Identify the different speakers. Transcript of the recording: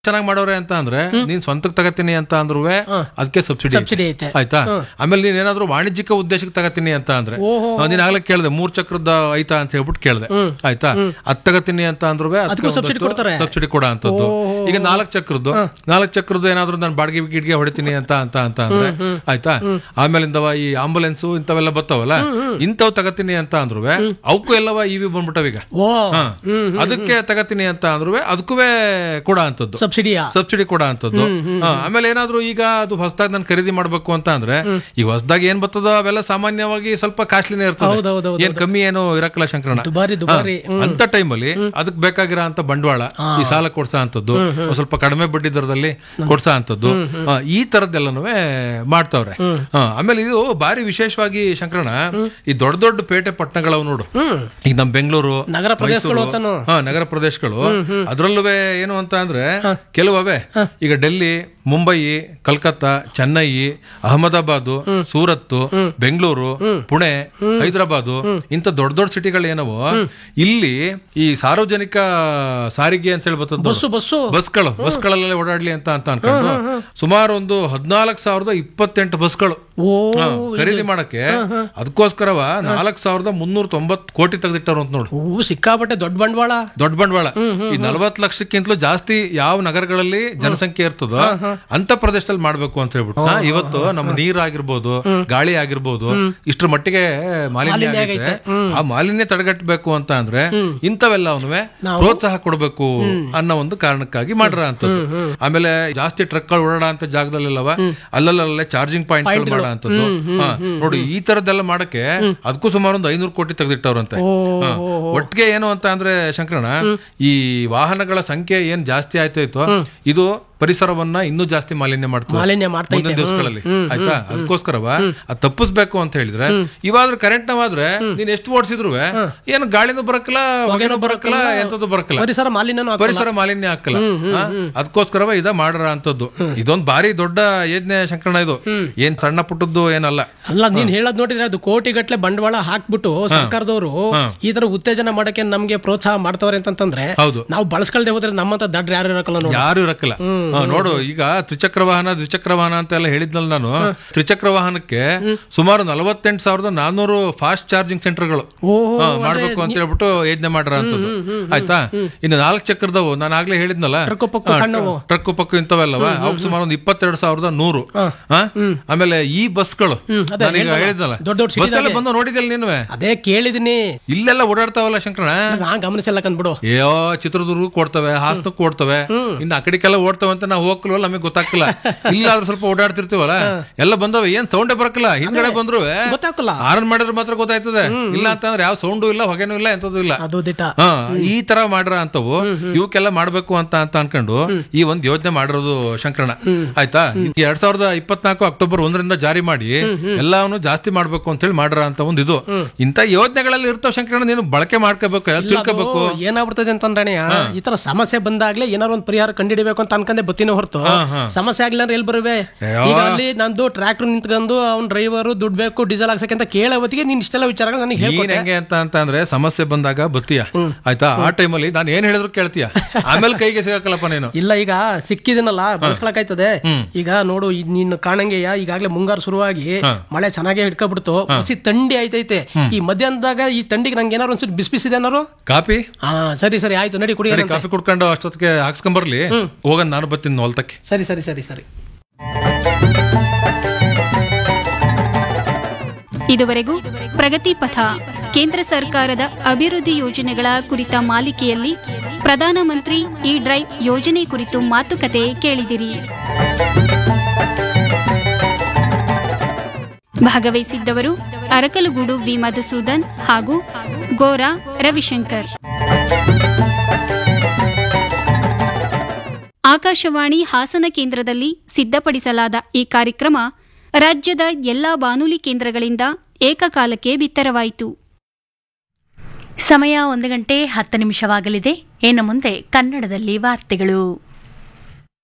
Speaker 1: ಚೆನ್ನಾಗಿ ಮಾಡೋರೆ ಅಂತ ಅಂದ್ರೆ ನೀನ್ ಸ್ವಂತಕ್ಕೆ ತಗತೀನಿ ಅಂತ ಅಂದ್ರೂ ಅದಕ್ಕೆ ಸಬ್ಸಿಡಿ
Speaker 2: ಸಬ್ಸಿಡಿ ಐತೆ
Speaker 1: ಆಯ್ತಾ ಆಮೇಲೆ ನೀನ್ ಏನಾದ್ರು ವಾಣಿಜ್ಯಿಕ ಉದ್ದೇಶಕ್ಕೆ ತಗತೀನಿ ಅಂತ ಅಂದ್ರೆ
Speaker 2: ಓಹೋ.
Speaker 1: ಆ, ನೀನ್ ಆಗ್ಲೇ ಕೇಳ್ದೆ ಮೂರ್ ಚಕ್ರದ ಐತಾ ಅಂತ ಹೇಳ್ಬಿಟ್ಟು ಕೇಳ್ದೆ ಆಯ್ತಾ ಅದ್ ತಗತೀನಿ ಅಂತ ಅಂದ್ರೂ
Speaker 2: ಅದಕ್ಕೂ subsidy ಕೊಡ್ತಾರೆ?
Speaker 1: ಸಬ್ಸಿಡಿ ಕೊಡ ಅಂತದ್ದು ಈಗ ನಾಲ್ಕ್ ಚಕ್ರದ್ದು ನಾಲ್ಕ್ ಚಕ್ರದ್ದು ಏನಾದ್ರು ನಾನು ಬಾಡಿಗೆ ಗಿಡ್ಗೆ ಹೊಡಿತೀನಿ ಅಂತ ಅಂತ ಅಂತ ಅಂದ್ರೆ ಆಯ್ತಾ ಆಮೇಲಿಂದವ ಈ ಆಂಬುಲೆನ್ಸ್ ಇಂಥವೆಲ್ಲ ಬರ್ತಾವಲ್ಲ ಇಂಥವ್ ತಗತೀನಿ ಅಂತ ಅಂದ್ರು ಅವಕ್ಕೂ ಎಲ್ಲವ ಇವಿ ಬಂದ್ಬಿಟ್ಟವೀಗ
Speaker 2: ಓ
Speaker 1: ಹಾ. ಅದಕ್ಕೆ ತಗತೀನಿ ಅಂತ ಅಂದ್ರು ಅದಕ್ಕೂ ಕೊಡ ಅಂತದ್ದು
Speaker 2: ಸಬ್ಸಿಡಿಯಾ
Speaker 1: ಸಬ್ಸಿಡಿ ಕೊಡ ಅಂತದ್ದು ಹಾ, ಆಮೇಲೆ ಏನಾದ್ರು ಈಗ ಅದು ಹೊಸದಾಗಿ ನಾನು ಖರೀದಿ ಮಾಡ್ಬೇಕು ಅಂತ ಅಂದ್ರೆ ಈಗ ಹೊಸದಾಗಿ ಏನ್ ಬರ್ತದೋ ಅವೆಲ್ಲ ಸಾಮಾನ್ಯವಾಗಿ ಸ್ವಲ್ಪ ಕಾಸ್ಟ್ಲಿನೇ ಇರ್ತದೆ
Speaker 2: ಹೌದೌದು
Speaker 1: ಏನ್ ಕಮ್ಮಿ ಏನು ಇರಕ್ಕಲ್ಲ ಶಂಕರಣ
Speaker 2: ದುಬಾರಿ ದುಬಾರಿ
Speaker 1: ಅಂತ ಟೈಮಲ್ಲಿ ಅದಕ್ಕೆ ಬೇಕಾಗಿರೋ ಅಂತ ಬಂಡವಾಳ ಈ ಸಾಲ ಕೊಡ್ಸ ಅಂತದ್ದು ಒಂದ್ ಸ್ವಲ್ಪ ಕಡಿಮೆ ಬಡ್ಡಿ ದರದಲ್ಲಿ ಕೊಡ್ಸ ಅಂತದ್ದು ಹಾ, ಈ ತರದ್ದೆಲ್ಲನೂ ಮಾಡ್ತಾವ್ರೆ ಹಾ, ಆಮೇಲೆ ಇದು ಬಾರಿ ವಿಶೇಷವಾಗಿ ಶಂಕರಣ ಈ ದೊಡ್ಡ ದೊಡ್ಡ ಪೇಟೆ ಪಟ್ಟಣಗಳವ್ ನೋಡು ಈಗ ನಮ್ ಬೆಂಗಳೂರು
Speaker 2: ನಗರ ಪ್ರದೇಶಗಳು
Speaker 1: ಮೈಸೂರು,
Speaker 2: ಅಂತಾನು.
Speaker 1: ಹಾ ನಗರ ಪ್ರದೇಶಗಳು ಅದ್ರಲ್ಲೂ ಏನು ಅಂತ ಅಂದ್ರೆ ಕೆಲವೇ ಈಗ ಡೆಲ್ಲಿ ಮುಂಬೈ ಕಲ್ಕತ್ತಾ ಚೆನ್ನೈ ಅಹಮದಾಬಾದ್ ಸೂರತ್ ಬೆಂಗಳೂರು ಪುಣೆ ಹೈದರಾಬಾದ್ ಇಂಥ ದೊಡ್ಡ ದೊಡ್ಡ ಸಿಟಿಗಳು ಏನವೋ ಇಲ್ಲಿ ಈ ಸಾರ್ವಜನಿಕ ಸಾರಿಗೆ ಅಂತ ಹೇಳಿ ಬರ್ತದೆ
Speaker 2: ಬಸ್ಸು ಬಸ್ಸು
Speaker 1: ಬಸ್ಗಳು ಬಸ್ಗಳಲ್ಲೇ ಓಡಾಡ್ಲಿ ಅಂತ ಅಂತ ಅನ್ಕೊಂಡು ಸುಮಾರು ಒಂದು ಹದಿನಾಲ್ಕು ಸಾವಿರದ ಇಪ್ಪತ್ತೆಂಟು ಬಸ್ಗಳು
Speaker 2: ಓ
Speaker 1: ಹಾ, ಖರೀದಿ ಮಾಡಕ್ಕೆ ಅದಕ್ಕೋಸ್ಕರವ ನಾಲ್ಕು ಸಾವಿರದ ಮುನ್ನೂರ ತೊಂಬತ್ ಕೋಟಿ ತೆಗೆದಿಟ್ಟರು ಅಂತ ನೋಡು
Speaker 2: ಹೂ ಸಿಕ್ಕಾಪಟ್ಟೆ ದೊಡ್ಡ ಬಂಡವಾಳ
Speaker 1: ದೊಡ್ಡ ಬಂಡವಾಳ ಈ ನಲವತ್ ಲಕ್ಷಕ್ಕಿಂತಲೂ ಜಾಸ್ತಿ ಯಾವ ನಗರಗಳಲ್ಲಿ ಜನಸಂಖ್ಯೆ ಇರ್ತದೋ ಅಂತ ಪ್ರದೇಶದಲ್ಲಿ ಮಾಡ್ಬೇಕು ಅಂತ ಹೇಳ್ಬಿಟ್ಟು ಹಾ, ಇವತ್ತು ನಮ್ಮ ನೀರ್ ಆಗಿರ್ಬೋದು ಗಾಳಿ ಆಗಿರ್ಬೋದು ಇಷ್ಟ್ರ ಮಟ್ಟಿಗೆ ಮಾಲಿನ್ಯ ಆಗೈತೆ ಆ ಮಾಲಿನ್ಯ ತಡೆಗಟ್ಟಬೇಕು ಅಂತ ಅಂದ್ರೆ ಇಂಥವೆಲ್ಲವೂ ಪ್ರೋತ್ಸಾಹ ಕೊಡಬೇಕು ಅನ್ನೋ ಒಂದು ಕಾರಣಕ್ಕಾಗಿ ಮಾಡ್ರ ಅಂತದ್ದು ಆಮೇಲೆ ಜಾಸ್ತಿ ಟ್ರಕ್ಗಳು ಓಡಾಡ ಅಂತ ಜಾಗದಲ್ಲೆಲ್ಲವ ಅಲ್ಲಲ್ಲೇ ಚಾರ್ಜಿಂಗ್ ಪಾಯಿಂಟ್ ಮಾಡ ಅಂತದ್ದು ಹಾ, ನೋಡಿ ಈ ತರದ್ದೆಲ್ಲ ಮಾಡಕ್ಕೆ ಅದಕ್ಕೂ ಸುಮಾರು ಒಂದು ಐನೂರು ಕೋಟಿ ತೆಗೆದಿಟ್ಟವ್ರಂತೆ ಹಾ. ಒಟ್ಟಿಗೆ ಏನು ಅಂತ ಅಂದ್ರೆ ಶಂಕರಣ ಈ ವಾಹನಗಳ ಸಂಖ್ಯೆ ಏನ್ ಜಾಸ್ತಿ ಆಯ್ತಾಯ್ತೋ ಇದು ಪರಿಸರವನ್ನ ಇನ್ನೂ ಜಾಸ್ತಿ ಮಾಲಿನ್ಯ ಮಾಡ್ತದೆ
Speaker 2: ಮಾಲಿನ್ಯ ಮಾಡ್ತಾ
Speaker 1: ಮುಂದಿನ ದಿವಸಗಳಲ್ಲಿ ಆಯ್ತಾ ಅದಕ್ಕೋಸ್ಕರವ ಅದ್ ತಪ್ಪಿಸ್ಬೇಕು ಅಂತ ಹೇಳಿದ್ರೆ ಇವಾದ್ರೆ ಕರೆಂಟ್ ನಾವಾದ್ರೆ ನೀನ್ ಎಷ್ಟು ಓಡಿಸಿದ್ರು ಏನು ಗಾಳಿನೂ ಬರಕ್ಕಲ್ಲ ಹೊಗೆನೂ ಬರಕ್ಕಲ್ಲ ಎಂತದ್ದು ಬರಕ್ಕಲ್ಲ
Speaker 2: ಪರಿಸರ ಮಾಲಿನ್ಯನೂ ಆಗ್ತದೆ.
Speaker 1: ಪರಿಸರ ಮಾಲಿನ್ಯ ಹಾಕಲ್ಲ ಅದಕ್ಕೋಸ್ಕರವ ಇದ ಮಾಡರ ಅಂತದ್ದು ಇದೊಂದ್ ಭಾರಿ ದೊಡ್ಡ ಯೋಜನೆ ಶಂಕರಣ ಇದು ಏನ್ ಸಣ್ಣ ಪುಟ್ಟದ್ದು ಏನಲ್ಲ
Speaker 2: ಅಲ್ಲ ನೀನ್ ಹೇಳದ್ ನೋಡಿದ್ರೆ ಅದು ಕೋಟಿ ಗಟ್ಲೆ ಬಂಡವಾಳ ಹಾಕ್ಬಿಟ್ಟು ಸರ್ಕಾರದವರು ಈ ತರ ಉತ್ತೇಜನ ಮಾಡಕ್ಕೆ ನಮ್ಗೆ ಪ್ರೋತ್ಸಾಹ ಮಾಡ್ತವ್ರೆ ಅಂತಂದ್ರೆ
Speaker 1: ಹೌದು
Speaker 2: ನಾವು ಬಳಸ್ಕೊಳ್ದೆ ಹೋದ್ರೆ ನಮ್ಮಂತ ದಡ್ರ ಯಾರು ಇರಕಲ್ಲ ನೋಡಿ
Speaker 1: ಯಾರು ಇರಕ್ಕಲ್ಲ ಹಾ, ನೋಡು ಈಗ ತ್ರಿಚಕ್ರ ವಾಹನ ದ್ವಿಚಕ್ರ ವಾಹನ ಅಂತ ಎಲ್ಲ ಹೇಳಿದ್ನಲ್ಲ ನಾನು ತ್ರಿಚಕ್ರ ವಾಹನಕ್ಕೆ ಸುಮಾರು ನಲವತ್ತೆಂಟು ಸಾವಿರದ ನಾನೂರು ಫಾಸ್ಟ್ ಚಾರ್ಜಿಂಗ್ ಸೆಂಟರ್ಗಳು
Speaker 2: ಓಹೋ
Speaker 1: ಹಾ, ಮಾಡ್ಬೇಕು ಅಂತ ಹೇಳ್ಬಿಟ್ಟು ಯೋಜನೆ ಮಾಡ್ರ ಅಂತದ್ದು ಆಯ್ತಾ ಇನ್ನು ನಾಲ್ಕು ಚಕ್ರದವು ನಾನು ಆಗ್ಲೇ ಹೇಳಿದ್ನಲ್ಲ
Speaker 2: ಟ್ರಕ್ಕು ಪಕ್ಕು ಸಣ್ಣವು.
Speaker 1: ಟ್ರಕ್ ಪಕ್ಕು ಇಂಥವೆಲ್ಲವ ಅವು ಸುಮಾರು ಒಂದು ಇಪ್ಪತ್ತೆರಡು ಸಾವಿರದ ನೂರು ಹಾ? ಆಮೇಲೆ ಈ ಬಸ್ಗಳು
Speaker 2: ಅದೇ
Speaker 1: ನಾನೀಗ ಹೇಳಿದ್ನಲ್ಲ
Speaker 2: ದೊಡ್ಡ ದೊಡ್ಡ
Speaker 1: ಬಸ್ ಎಲ್ಲ ಬಂದು ನೋಡಿದಲ್ಲ ನೀನು
Speaker 2: ಅದೇ ಕೇಳಿದೀನಿ
Speaker 1: ಇಲ್ಲೆಲ್ಲ ಓಡಾಡ್ತಾವಲ್ಲ ಶಂಕರಣ
Speaker 2: ನಾ ಗಮನಿಸಲ್ಲ ಕಂದ್ಬಿಡು
Speaker 1: ಅಯ್ಯೋ ಚಿತ್ರದುರ್ಗಕ್ಕೆ ಕೊಡ್ತವೆ ಹಾಸನಕ್ಕೆ ಕೊಡ್ತವೆ ಇನ್ನು ಆ ಕಡೆಗೆಲ್ಲ ಓಡ್ತವೆ ಅಂತ ನಾವು ಹೋಗ್ಲವಲ್ಲ ನಮಗೆ ಗೊತ್ತಾಗ್ತಿಲ್ಲ ಇಲ್ಲ ಆದ್ರೆ ಸ್ವಲ್ಪ ಓಡಾಡ್ತಿರ್ತೀವಲ್ಲ ಎಲ್ಲ ಬಂದವೆ ಏನ್ ಸೌಂಡೇ ಬರಕಲ್ಲ ಹಿಂದ್ಗಡೆ ಬಂದ್ರು
Speaker 2: ಗೊತ್ತಾಗಲ್ಲ
Speaker 1: ಆರನ್ ಮಾಡಿದ್ರೆ ಮಾತ್ರ ಗೊತ್ತಾಯ್ತದೆ ಇಲ್ಲ ಅಂತಂದ್ರೆ ಯಾವ ಸೌಂಡು ಇಲ್ಲ ಹೊಗೆನೂ ಇಲ್ಲ ಎಂತದ್ದು ಇಲ್ಲ
Speaker 2: ಅದು ದಿಟ
Speaker 1: ಹಾ ಈ ತರ ಮಾಡ್ರ ಅಂತವು ಇವಕ್ಕೆಲ್ಲ ಮಾಡ್ಬೇಕು ಅಂತ ಅಂತ ಅನ್ಕೊಂಡು ಈ ಒಂದ್ ಯೋಜನೆ ಮಾಡಿರೋದು ಶಂಕರಣ ಆಯ್ತಾ ಈ ಎರಡ್ ಸಾವಿರದ ಇಪ್ಪತ್ನಾಲ್ಕು ಅಕ್ಟೋಬರ್ ಒಂದರಿಂದ ಜಾರಿ ಮಾಡಿ ಎಲ್ಲಾನು ಜಾಸ್ತಿ ಮಾಡ್ಬೇಕು ಅಂತ ಹೇಳಿ ಮಾಡ್ರ ಅಂತ ಒಂದ್ ಇದು ಇಂತ ಯೋಜನೆಗಳಲ್ಲಿ ಇರ್ತಾವ ಶಂಕರಣ ನೀನು ಬಳಕೆ ಮಾಡ್ಕೋಬೇಕು ಎಲ್ಲ ತಿಳ್ಕೋಬೇಕು
Speaker 2: ಅದು ಏನಾಗ್ಬಿಡ್ತದೆ ಅಂತಂದ್ರೆ ಈ ತರ ಸಮಸ್ಯೆ ಬಂದಾಗ್ಲೇ ಏನಾರು ಒಂದು ಪರಿಹಾರ ಕಂಡಿಡಿಬೇಕು ಅಂತ ಅನ್ಕೊಂಡೆ ಬತ್ತಿನ ಹೊರತು ಸಮಸ್ಯೆ ಆಗ್ಲಿಲ್ಲ ಅಂದ್ರೆ ಎಲ್ಲಿ ಬರುವೆ ಈಗ ಅಲ್ಲಿ ನಂದು ಟ್ರ್ಯಾಕ್ಟರ್ ನಿಂತ್ಕೊಂಡು ಅವ್ನ ಡ್ರೈವರ್ ದುಡ್ಡು ಬೇಕು ಡೀಸೆಲ್ ಹಾಕ್ಸಕ್ಕೆ ಅಂತ ಕೇಳೋ ಹೊತ್ತಿಗೆ ನೀನ್ ಇಷ್ಟೆಲ್ಲ ವಿಚಾರಗಳು ನನಗೆ
Speaker 1: ನೀನ್
Speaker 2: ಹೇಳ್ಕೊಟ್ಟೆ
Speaker 1: ಹೆಂಗೆ ಅಂತ ಅಂತ ಅಂದ್ರೆ ಸಮಸ್ಯೆ ಬಂದಾಗ ಬತ್ತೀಯ ಆಯ್ತಾ ಆ ಟೈಮಲ್ಲಿ ನಾನು ಏನ್ ಹೇಳಿದ್ರು ಕೇಳ್ತೀಯ ಆಮೇಲೆ ಕೈಗೆ ಸಿಗಕ್ಕಲ್ಲಪ್ಪ ನೀನು
Speaker 2: ಇಲ್ಲ ಈಗ ಸಿಕ್ಕಿದಿನಲ್ಲ ಬಳಸ್ಕೊಳಕಾಯ್ತದೆ ಈಗ ನೋಡು ಈ ನೀನು ಕಾಣಂಗೆಯ ಈಗಾಗ್ಲೇ ಮುಂಗಾರು ಶುರುವಾಗಿ ಮಳೆ ಚೆನ್ನಾಗಿ ಹಿಡ್ಕೊಬಿಡ್ತು ಹಸಿ ಥಂಡಿ ಆಯ್ತೈತೆ ಈ ಮಧ್ಯಾಹ್ನದಾಗ ಈ ಥಂಡಿಗೆ ನಂಗೆ ಏನಾರು ಒಂಚೂರು ಬಿಸಿ ಬಿಸಿದೆ ಏನಾರು
Speaker 1: ಕಾಪಿ
Speaker 2: ಹಾ ಸರಿ ಸರಿ ಆಯ್ತು ನಡಿ ಕುಡಿ
Speaker 1: ಸರಿ ಕಾಫಿ ಕುಡ್ಕೊಂಡು ಅಷ್ಟೊತ್ತಿಗೆ ಹಾಕ್ಸ್ಕೊಂಬರ್ಲಿ ಹೋಗನ್ ನಾನು ಬರ್ತೀನಿ ಹೊಲ್ತಕ್ಕೆ
Speaker 2: ಸರಿ ಸರಿ ಸರಿ ಸರಿ
Speaker 3: ಇದುವರೆಗೂ ಪ್ರಗತಿ ಪಥ ಕೇಂದ್ರ ಸರ್ಕಾರದ ಅಭಿವೃದ್ಧಿ ಯೋಜನೆಗಳ ಕುರಿತ ಮಾಲಿಕೆಯಲ್ಲಿ ಪ್ರಧಾನಮಂತ್ರಿ ಇ ಡ್ರೈವ್ ಯೋಜನೆ ಕುರಿತು ಮಾತುಕತೆ ಕೇಳಿದಿರಿ ಭಾಗವಹಿಸಿದ್ದವರು ಅರಕಲಗೂಡು ವಿ ಮಧುಸೂದನ್ ಹಾಗೂ ಗೋರಾ ರವಿಶಂಕರ್ ಆಕಾಶವಾಣಿ ಹಾಸನ ಕೇಂದ್ರದಲ್ಲಿ ಸಿದ್ಧಪಡಿಸಲಾದ ಈ ಕಾರ್ಯಕ್ರಮ ರಾಜ್ಯದ ಎಲ್ಲಾ ಬಾನುಲಿ ಕೇಂದ್ರಗಳಿಂದ ಏಕಕಾಲಕ್ಕೆ ಬಿತ್ತರವಾಯಿತು
Speaker 4: ಸಮಯ ಒಂದು ಗಂಟೆ ಹತ್ತು ನಿಮಿಷವಾಗಲಿದೆ ಇನ್ನು ಮುಂದೆ ಕನ್ನಡದಲ್ಲಿ ವಾರ್ತೆಗಳು